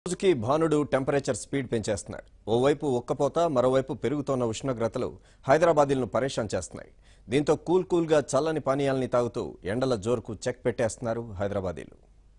రోజుకి భానుడు temperature speed పెంచేస్తున్నాడు ఓవైపు ఉక్కపోత మరోవైపు పెరుగుతోన్న ఉష్ణోగ్రతలు హైదరాబాదీలను పరేషాన్ చేస్తున్నాయి దీంతో కూల్ కూల్గా చల్లని పానీయాల్ని తాగుతూ ఎండల జోరుకు చెక్ పెట్టేస్తున్నారు హైదరాబాదీలు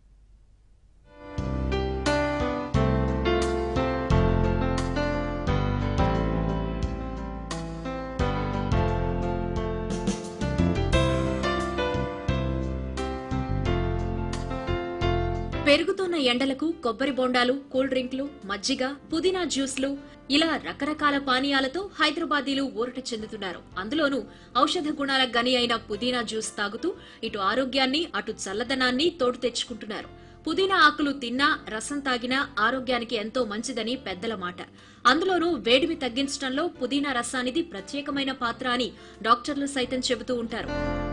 పెరుగుతున్న ఎండలకు కొబ్బరి బొండాలు కూల్ డ్రింక్లు మజ్జిగ పుదీనా జ్యూస్లు ఇలా రకరకాల పానీయాలతో హైదరాబాదీలు ఊరట చెందుతున్నారు అందులోనూ ఔషధ గుణాల గని అయిన పుదీనా జ్యూస్ తాగుతూ ఇటు ఆరోగ్యాన్ని అటు చల్లదనాన్ని తోడు తెచ్చుకుంటున్నారు పుదీనా ఆకులు తిన్నా రసం తాగినా ఆరోగ్యానికి ఎంతో మంచిదని పెద్దల మాట అందులోనూ వేడిమి తగ్గించడంలో పుదీనా రసానిది ప్రత్యేకమైన పాత్ర అని డాక్టర్లు సైతం చెబుతూ ఉంటారు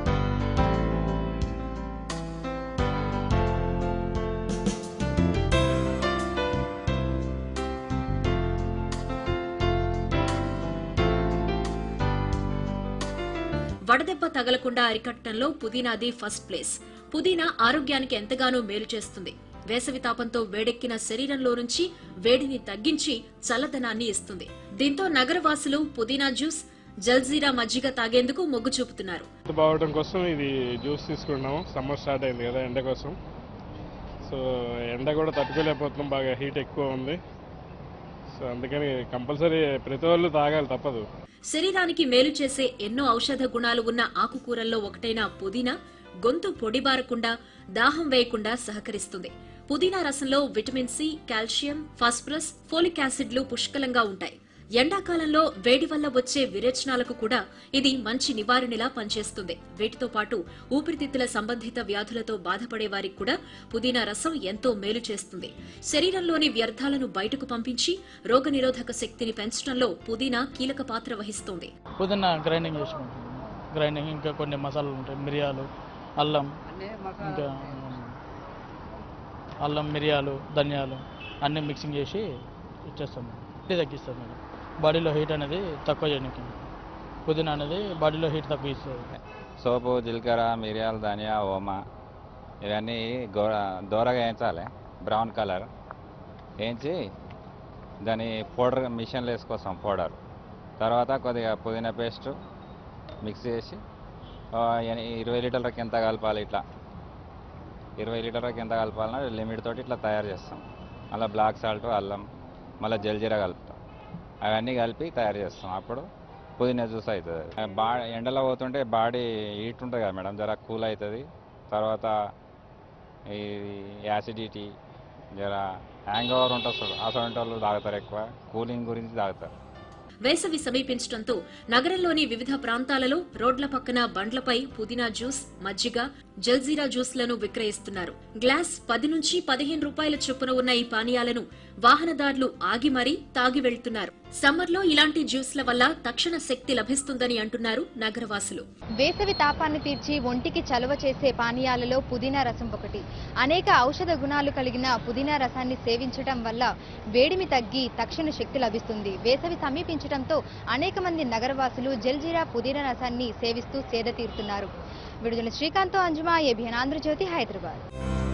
వడదెబ్బ తగలకుండా అరికట్టడంలో పుదీనాది ఫస్ట్ ప్లేస్ పుదీనా ఆరోగ్యానికి ఎంతగానో మేలు చేస్తుంది వేసవి తాపంతో వేడెక్కిన శరీరంలో నుంచి వేడిని తగ్గించి చల్లదనాన్ని ఇస్తుంది దీంతో నగరవాసులు పుదీనా జ్యూస్ జల్జీరా మజ్జిగ తాగేందుకు మొగ్గు చూపుతున్నారు హెల్త్ బాగోవడం కోసం ఇది జ్యూస్ తీసుకుంటున్నాము సమ్మర్ స్టార్ట్ అయింది కదా ఎండ కోసం సో ఎండ కూడా తట్టుకోలేకపోతున్నాం బాగా హీట్ ఎక్కువ ఉంది సో అందుకని కంపల్సరీ ప్రతి వాళ్ళు తాగాలి తప్పదు శరీరానికి మేలు చేసే ఎన్నో ఔషధ గుణాలు ఉన్న ఆకుకూరల్లో ఒకటైన పుదీనా గొంతు పొడిబారకుండా దాహం వేయకుండా సహకరిస్తుంది పుదీనా రసంలో vitamin C calcium phosphorus folic యాసిడ్లు పుష్కలంగా ఉంటాయి ఎండాకాలంలో వేడి వల్ల వచ్చే విరేచనాలకు కూడా ఇది మంచి నివారణలా పనిచేస్తుంది వీటితో పాటు ఊపిరితిత్తుల సంబంధిత వ్యాధులతో బాధపడే వారికి కూడా పుదీనా రసం ఎంతో మేలు చేస్తుంది శరీరంలోని వ్యర్థాలను బయటకు పంపించి రోగనిరోధక శక్తిని పెంచడంలో పుదీనా కీలక పాత్ర వహిస్తుంది పుదీనా గ్రైండింగ్ చేసుకుంటాం గ్రైండింగ్ ఇంకా కొన్ని మసాలాలు ఉంటాయి మిరియాలు అల్లం ఇంకా అల్లం మిరియాలు ధనియాలు అన్నీ మిక్సింగ్ చేసి ఇచ్చేస్తాం హీట్ తగ్గిస్తాం మేడం బాడీలో హీట్ అనేది తక్కువ చేయడానికి పుదీనా అనేది బాడీలో హీట్ తక్కువ ఇస్తుంది సోపు జీలకర్ర మిరియాలు ధనియా ఓమా ఇవన్నీ గోర దోరగా వేయించాలి బ్రౌన్ కలర్ వేయించి దాని పౌడర్ మిషన్లో వేసుకొస్తాం పౌడర్ తర్వాత కొద్దిగా పుదీనా పేస్ట్ మిక్స్ చేసి ఆ, ఎని- ఇరవై లీటర్లకు ఎంత కలపాలి ఇట్లా ఇరవై లీటర్లకు ఎంత కలపాలన్నా లిమిట్ తోటి ఇట్లా తయారు చేస్తాం మళ్ళీ బ్లాక్ సాల్ట్ అల్లం మళ్ళీ జల్జీరా కలుపుతాం అవన్నీ కలిపి తయారు చేస్తాం అప్పుడు పుదీనా జ్యూస్ అవుతుంది ఆ, బా ఎండలో పోతుంటే బాడీ హీట్ ఉంటుంది కదా మేడం జర కూల్ అవుతుంది తర్వాత ఈ యాసిడిటీ జర హ్యాంగ్ ఓవర్ ఉంటుంది చూడు అటువంటి వాళ్ళు తాగుతారు ఎక్కువ కూలింగ్ గురించి తాగుతారు వేసవి సమీపించడంతో నగరంలోని వివిధ ప్రాంతాలలో రోడ్ల పక్కన బండ్లపై పుదీనా జ్యూస్ మజ్జిగ జల్జీరా జ్యూస్లను విక్రయిస్తున్నారు గ్లాస్ పది నుంచి పదిహేను రూపాయల చొప్పున ఉన్న ఈ పానీయాలను వాహనదారులు ఆగి మరీ తాగి వెళ్తున్నారు సమ్మర్లో ఇలాంటి జ్యూస్ల వల్ల తక్షణ శక్తి లభిస్తుందని అంటున్నారు నగరవాసులు వేసవి తాపాన్ని తీర్చి ఒంటికి చలువ చేసే పానీయాలలో పుదీనా రసం ఒకటి అనేక ఔషధ గుణాలు కలిగిన పుదీనా రసాన్ని సేవించడం వల్ల వేడిమి తగ్గి తక్షణ శక్తి లభిస్తుంది వేసవి సమీపించడంతో అనేక మంది నగరవాసులు జల్జీరా పుదీనా రసాన్ని సేవిస్తూ సేద తీరుతున్నారు విడుదల శ్రీకాంత్ అంజుమా ఏబిఎన్ ఆంధ్రజ్యోతి హైదరాబాద్